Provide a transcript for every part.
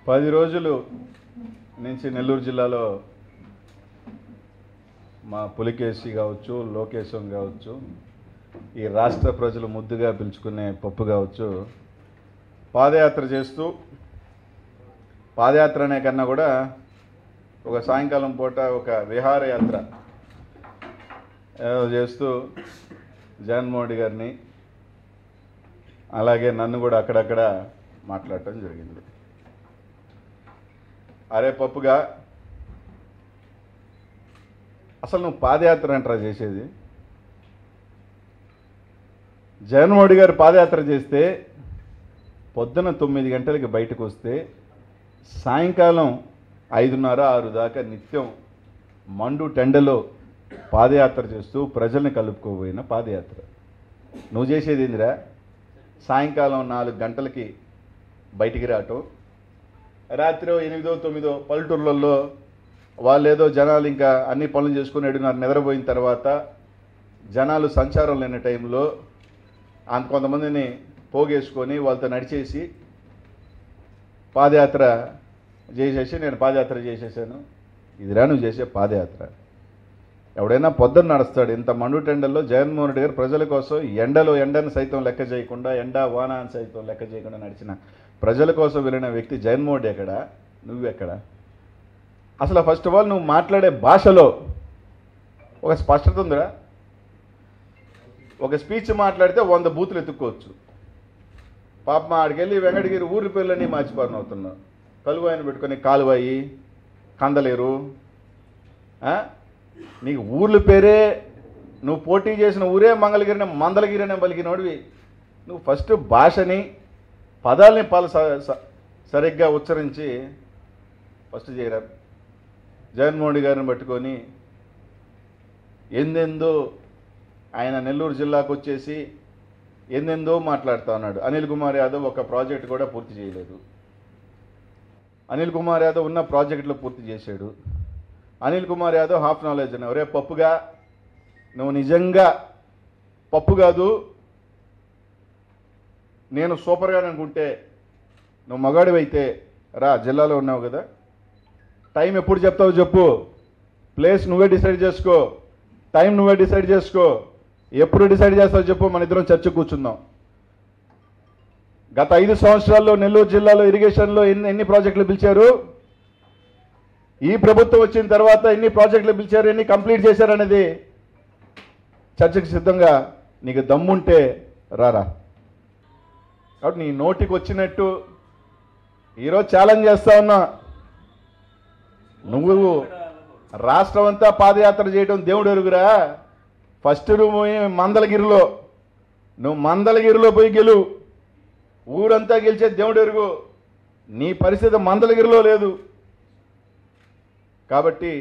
పది రోజులు నుంచి నెల్లూరు జిల్లాలో మా పులికేసి కావచ్చు లోకేశం కావచ్చు ఈ రాష్ట్ర ప్రజలు ముద్దుగా పిలుచుకునే పప్పు కావచ్చు పాదయాత్ర చేస్తూ పాదయాత్ర అనే కన్నా కూడా ఒక సాయంకాలం పూట ఒక విహారయాత్ర ఏదో చేస్తూ జగన్మోహన్ రెడ్డి గారిని అలాగే నన్ను కూడా అక్కడక్కడ మాట్లాడటం జరిగింది అరే పప్పుగా అసలు నువ్వు పాదయాత్ర అంటారా చేసేది జగన్మోహన్ రెడ్డి గారు పాదయాత్ర చేస్తే పొద్దున తొమ్మిది గంటలకి బయటకు వస్తే సాయంకాలం ఐదున్నర ఆరు దాకా నిత్యం మండు టెండలో పాదయాత్ర చేస్తూ ప్రజల్ని కలుపుకోబోయిన పాదయాత్ర నువ్వు చేసేది ఏందిరా సాయంకాలం నాలుగు గంటలకి బయటికి రావటం రాత్రి ఎనిమిదో తొమ్మిదో పల్లెటూర్లలో వాళ్ళు ఏదో జనాలు ఇంకా అన్ని పనులు చేసుకుని ఏడున్నర నిద్రపోయిన తర్వాత జనాలు సంచారం లేని టైంలో అంత కొంతమందిని పోగేసుకొని వాళ్ళతో నడిచేసి పాదయాత్ర చేసేసి నేను పాదయాత్ర చేసేసాను ఇదిరా నువ్వు చేసే పాదయాత్ర ఎవడైనా పొద్దున్న నడుస్తాడు ఇంత మండు టెండల్లో జగన్మోహన్ రెడ్డి గారు ప్రజల కోసం ఎండలో ఎండను సైతం లెక్క చేయకుండా ఎండ వాన అని సైతం లెక్క చేయకుండా నడిచిన ప్రజల కోసం వెళ్ళిన వ్యక్తి జగన్మోహన్ రెడ్డి ఎక్కడ నువ్వెక్కడ అసలు ఫస్ట్ ఆఫ్ ఆల్ నువ్వు మాట్లాడే భాషలో ఒక స్పష్టత ఉందిరా ఒక స్పీచ్ మాట్లాడితే వంద బూతులు ఎత్తుక్కోవచ్చు పాప ఆడికెళ్ళి వెంకటగిరి ఊరి పేర్లని మార్చిపారని అవుతున్నావు కలుగు ఆయన పెట్టుకొని కాలువాయి కందలేరు ఆ? నీకు ఊర్ల పేరే నువ్వు పోటీ చేసిన ఊరే మంగళగిరిని మందలగిరి అనే పలికినోడివి నువ్వు ఫస్ట్ భాషని పదాలని పాల స- స- సరిగ్గా ఉచ్చరించి ఫస్ట్ చేయరా జగన్మోహన్ రెడ్డి గారిని పట్టుకొని ఎందెందో ఆయన నెల్లూరు జిల్లాకు వచ్చేసి ఎందెందో మాట్లాడుతా ఉన్నాడు అనిల్ కుమార్ యాదవ్ ఒక ప్రాజెక్ట్ కూడా పూర్తి చేయలేదు అనిల్ కుమార్ యాదవ్ ఉన్న ప్రాజెక్టులు పూర్తి చేశాడు అనిల్ కుమార్ యాదవ్ హాఫ్ నాలెడ్జ్ అని ఒరే పప్పుగా నువ్వు నిజంగా పప్పు కాదు నేను సూపర్గా అనుకుంటే నువ్వు మగాడివైతే రా జిల్లాలో ఉన్నావు కదా టైం ఎప్పుడు చెప్తావు చెప్పు ప్లేస్ నువ్వే డిసైడ్ చేసుకో టైం నువ్వే డిసైడ్ చేసుకో ఎప్పుడు డిసైడ్ చేస్తావు చెప్పు మన ఇద్దరం చర్చ కూర్చుందాం గత ఐదు సంవత్సరాల్లో నెల్లూరు జిల్లాలో ఇరిగేషన్లో ఎన్ని ఎన్ని ప్రాజెక్టులు పిలిచారు ఈ ప్రభుత్వం వచ్చిన తర్వాత ఎన్ని ప్రాజెక్టులు పిలిచారు ఎన్ని కంప్లీట్ చేశారనేది చర్చకు సిద్ధంగా నీకు దమ్ముంటే రారా కాబట్టి నీ నోటికి వచ్చినట్టు ఈరోజు ఛాలెంజ్ చేస్తా ఉన్నా నువ్వు రాష్ట్రం అంతా పాదయాత్ర చేయడం దేవుడు ఎరుగురా ఫస్ట్ నువ్వు పోయి మందలగిరిలో నువ్వు మందలగిరిలో పోయి గెలువు ఊరంతా గెలిచే దేవుడు ఎరుగు నీ పరిస్థితి మందలగిరిలో లేదు కాబట్టి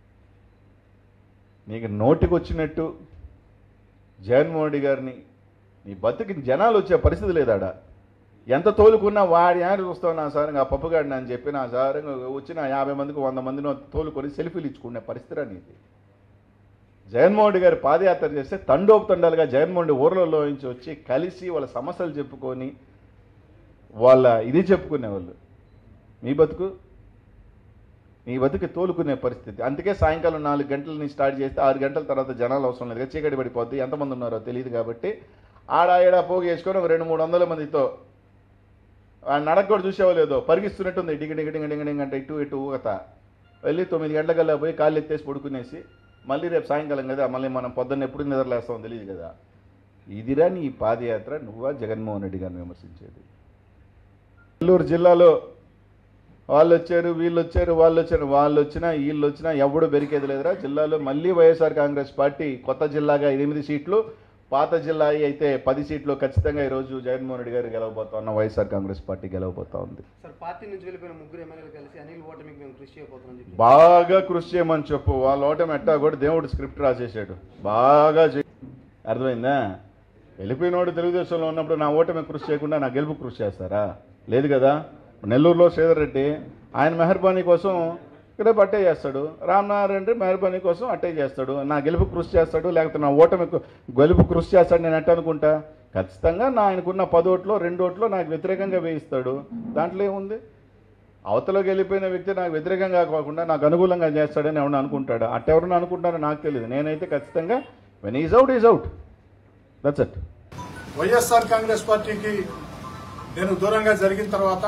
నీకు నోటికి వచ్చినట్టు జగన్మోహన్ రెడ్డి గారిని నీ బతుకి జనాలు వచ్చే పరిస్థితి లేదాడ ఎంత తోలుకున్నా వాడి ఆయన చూస్తావు నా సార్ ఆ పప్పుగాడిని అని చెప్పి నా సార్ వచ్చిన యాభై మందికి వంద మందిని తోలుకొని సెల్ఫీలు ఇచ్చుకునే పరిస్థితి నీది జగన్మోహన్ రెడ్డి గారు పాదయాత్ర చేస్తే తండోపుతండాలుగా జగన్మోహన్ రెడ్డి ఊర్లలో నుంచి వచ్చి కలిసి వాళ్ళ సమస్యలు చెప్పుకొని వాళ్ళ ఇది చెప్పుకునేవాళ్ళు మీ బతుకు మీ బతుకు తోలుకునే పరిస్థితి అందుకే సాయంకాలం నాలుగు గంటల నుంచి స్టార్ట్ చేస్తే ఆరు గంటల తర్వాత జనాలు అవసరం లేదు కదా, చీకటి పడిపోద్ది ఎంతమంది ఉన్నారో తెలియదు కాబట్టి ఆడ ఈడ పోగు వేసుకొని ఒక రెండు మూడు వందల మందితో ఆ నడక కూడా చూసేవాలేదో పరిగిస్తున్నట్టుంది డింగ డింగ డింగ డింగ డింగ అంటే ఇటు ఇటు ఊగత వెళ్ళి తొమ్మిది గంటలకల్లా పోయి కాళ్ళు ఎత్తేసి పడుకునేసి మళ్ళీ రేపు సాయంకాలం కదా మళ్ళీ మనం పొద్దున్న ఎప్పుడు నిద్రలేస్తామో తెలియదు కదా ఇదిరా నీ పాదయాత్ర నువ్వా జగన్మోహన్ రెడ్డి గారిని విమర్శించేది నెల్లూరు జిల్లాలో వాళ్ళు వచ్చారు వీళ్ళు వచ్చారు వాళ్ళు వచ్చారు వాళ్ళు వచ్చినా వీళ్ళు వచ్చినా ఎవడు బెరికేది లేదురా జిల్లాలో మళ్ళీ వైఎస్ఆర్ కాంగ్రెస్ పార్టీ కొత్త జిల్లాగా ఎనిమిది సీట్లు పాత జిల్లా అయితే పది సీట్లు ఖచ్చితంగా ఈరోజు జగన్మోహన్ రెడ్డి గారు గెలవబోతా ఉన్న వైఎస్ఆర్ కాంగ్రెస్ పార్టీ గెలవబోతా ఉంది సార్ పార్టీ నుంచి వెళ్ళిపోయిన ముగ్గురు ఎమ్మెల్యేలు కలిసి అనిల్ ఓటమికి మేము కృషి చేయబోతున్నాం చెప్పి బాగా కృషి చేయమని చెప్పు వాళ్ళ ఓటమి ఎట్టా కూడా దేవుడు స్క్రిప్ట్ రాసేసాడు బాగా చే అర్థమైందా వెళ్ళిపోయినోడు తెలుగుదేశంలో ఉన్నప్పుడు నా ఓటమి కృషి చేయకుండా నా గెలుపు కృషి చేస్తారా లేదు కదా నెల్లూరులో శ్రీధర్ రెడ్డి ఆయన మెహర్బానీ కోసం ఇక్కడ అట్టే చేస్తాడు రామనారాయణ రెడ్డి మెహర్బానీ కోసం అట్టే చేస్తాడు నా గెలుపు కృషి చేస్తాడు లేకపోతే నా ఓటమి కు- గెలుపు కృషి చేస్తాడు నేను ఎట్ట అనుకుంటా ఖచ్చితంగా నా ఆయనకున్న పదోట్లో రెండోట్లో నాకు వ్యతిరేకంగా వేయిస్తాడు దాంట్లో ఏముంది అవతలోకి వెళ్ళిపోయిన వ్యక్తి నాకు వ్యతిరేకంగా కాకుండా నాకు అనుకూలంగా చేస్తాడని ఎవరైనా అనుకుంటాడా అట్టెవరన్నా అనుకుంటారో నాకు తెలియదు నేనైతే ఖచ్చితంగా when is out is out that's it YSR Congress పార్టీకి నేను దూరంగా జరిగిన తర్వాత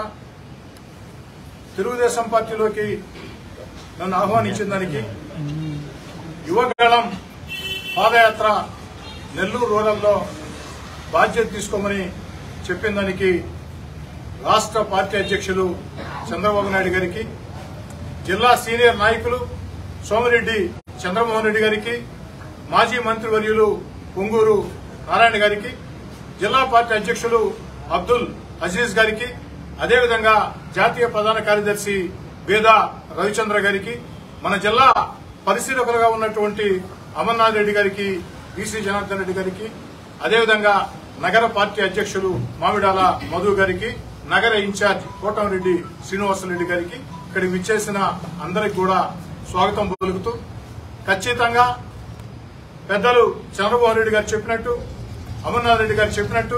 తెలుగుదేశం పార్టీలోకి నన్ను ఆహ్వానించిన దానికి యువగళం పాదయాత్ర నెల్లూరు రూరల్లో బాధ్యత తీసుకోమని చెప్పిన దానికి రాష్ట్ర పార్టీ అధ్యక్షులు చంద్రబాబు నాయుడు గారికి జిల్లా సీనియర్ నాయకులు సోమిరెడ్డి చంద్రమోహన్ రెడ్డి గారికి మాజీ మంత్రివర్యులు పొంగూరు నారాయణ గారికి జిల్లా పార్టీ అధ్యక్షులు అబ్దుల్ అజీజ్ గారికి అదేవిధంగా జాతీయ ప్రధాన కార్యదర్శి వేదా రవిచంద్ర గారికి మన జిల్లా పరిశీలకులుగా ఉన్నటువంటి అమర్నాథ్ రెడ్డి గారికి బీసీ జనార్దన్ రెడ్డి గారికి అదేవిధంగా నగర పార్టీ అధ్యక్షులు మామిడాల మధు గారికి నగర ఇన్ఛార్జ్ కోటంరెడ్డి శ్రీనివాసరెడ్డి గారికి ఇక్కడికి విచ్చేసిన అందరికి కూడా స్వాగతం పలుకుతూ ఖచ్చితంగా పెద్దలు చంద్రబాబు రెడ్డి గారు చెప్పినట్టు అమర్నాథ్ రెడ్డి గారు చెప్పినట్టు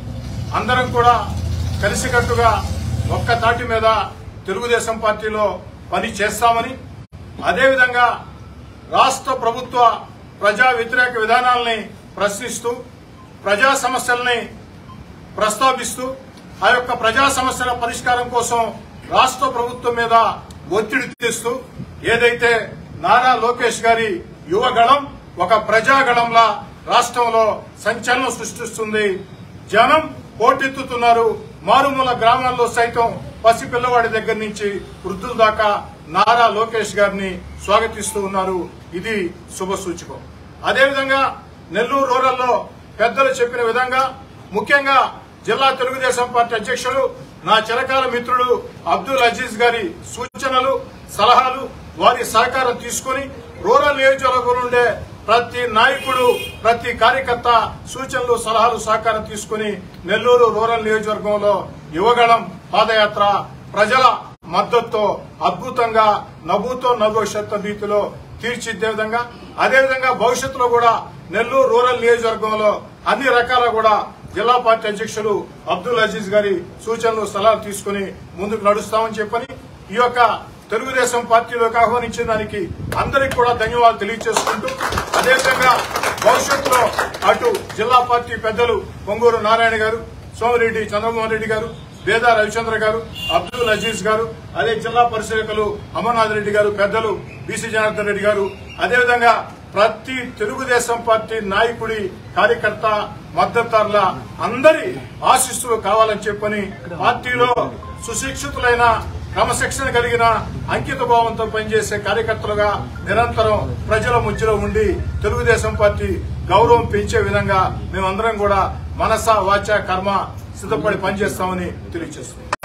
అందరం కూడా కలిసికట్టుగా ఒక్క తాటి మీద తెలుగుదేశం పార్టీలో పని చేస్తామని అదేవిధంగా రాష్ట్ర ప్రభుత్వ ప్రజా వ్యతిరేక విధానాలని ప్రశ్నిస్తూ ప్రజా సమస్యల్ని ప్రస్తావిస్తూ ఆ యొక్క ప్రజా సమస్యల పరిష్కారం కోసం రాష్ట్ర ప్రభుత్వం మీద ఒత్తిడి తెస్తూ ఏదైతే నారా లోకేష్ గారి యువగళం ఒక ప్రజాగళంలా రాష్ట్రంలో సంచలనం సృష్టిస్తుంది జనం పోటెత్తుతున్నారు మారుమూల గ్రామాల్లో సైతం పసిపిల్లవాడి దగ్గర నుంచి వృద్ధుల దాకా నారా లోకేష్ గారిని స్వాగతిస్తూ ఉన్నారు ఇది శుభ సూచకం అదేవిధంగా నెల్లూరు రూరల్లో పెద్దలు చెప్పిన విధంగా ముఖ్యంగా జిల్లా తెలుగుదేశం పార్టీ అధ్యక్షులు నా చిరకాల మిత్రుడు అబ్దుల్ అజీజ్ గారి సూచనలు సలహాలు వారి సహకారం తీసుకుని రూరల్ నియోజకవర్గం నుండే ప్రతి నాయకుడు ప్రతి కార్యకర్త సూచనలు సలహాలు సహకారం తీసుకుని నెల్లూరు రూరల్ నియోజకవర్గంలో యువగళం పాదయాత్ర ప్రజల మద్దతుతో అద్భుతంగా నవ్వుతో నభవిష్యత్తు రీతిలో తీర్చిద్దే విధంగా అదేవిధంగా భవిష్యత్తులో కూడా నెల్లూరు రూరల్ నియోజకవర్గంలో అన్ని రకాల కూడా జిల్లా పార్టీ అధ్యక్షులు అబ్దుల్ అజీజ్ గారి సూచనలు సలహాలు తీసుకుని ముందుకు నడుస్తామని చెప్పని ఈ యొక్క తెలుగుదేశం పార్టీలోకి ఆహ్వానించిన దానికి అందరికి కూడా ధన్యవాదాలు తెలియజేసుకుంటూ అదేవిధంగా భవిష్యత్తులో అటు జిల్లా పార్టీ పెద్దలు పొంగూరు నారాయణ గారు సోమిరెడ్డి చంద్రమోహన్ రెడ్డి గారు వేదా రవిచంద్ర గారు అబ్దుల్ అజీజ్ గారు అదే జిల్లా పరిశీలకులు అమర్నాథ్ రెడ్డి గారు పెద్దలు బీసీ జనార్దన్ రెడ్డి గారు అదేవిధంగా ప్రతి తెలుగుదేశం పార్టీ నాయకుడి కార్యకర్త మద్దతుదారుల అందరి ఆశీస్సులు కావాలని చెప్పని పార్టీలో సుశిక్షితులైన క్రమశిక్షణ కలిగిన అంకిత భావంతో పనిచేసే కార్యకర్తలుగా నిరంతరం ప్రజల మధ్యలో ఉండి తెలుగుదేశం పార్టీ గౌరవం పెంచే విధంగా మేమందరం కూడా మనస వాచ కర్మ సిద్ధపడి పనిచేస్తామని తెలియజేస్తున్నాం